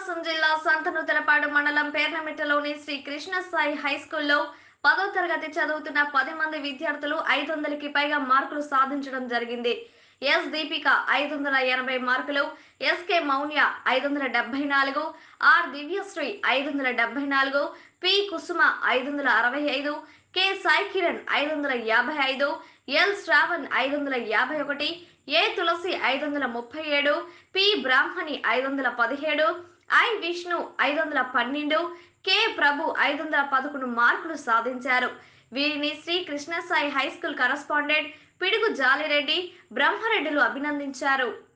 ప్రకాశం జిల్లా సంతనూతలపాడు మండలం పేర్నమిట్టలోని శ్రీ కృష్ణ సాయి హై స్కూల్లో పదో తరగతి చదువుతున్న పది మంది విద్యార్థులు ఐదు వందలకి పైగా మార్కులు సాధించడం జరిగింది ఎస్ దీపిక ఐదు వందల ఎనభై మార్కులు ఎస్కే మౌన్య ఐదు వందల డెబ్బై నాలుగు ఆర్ దివ్యశ్రీ ఐదు వందల డెబ్బై నాలుగు పి కుసుమ ఐదు వందల అరవై ఐదు కె సాయి కిరణ్ ఐదు వందల యాభై ఐదు ఎల్ శ్రావణ్ ఐదు వందల యాభై ఒకటి ఏ తులసి ఐదు వందల ముప్పై ఏడు పి బ్రాహ్మణి ఐదు వందల పదిహేడు ఐ విష్ణు ఐదు వందల పన్నెండు కె ప్రభు ఐదు వందల పదకొండు మార్కులు సాధించారు వీరిని Sri Krishnasai high school correspondent Pidugu Jalireddy బ్రహ్మరెడ్డిలు అభినందించారు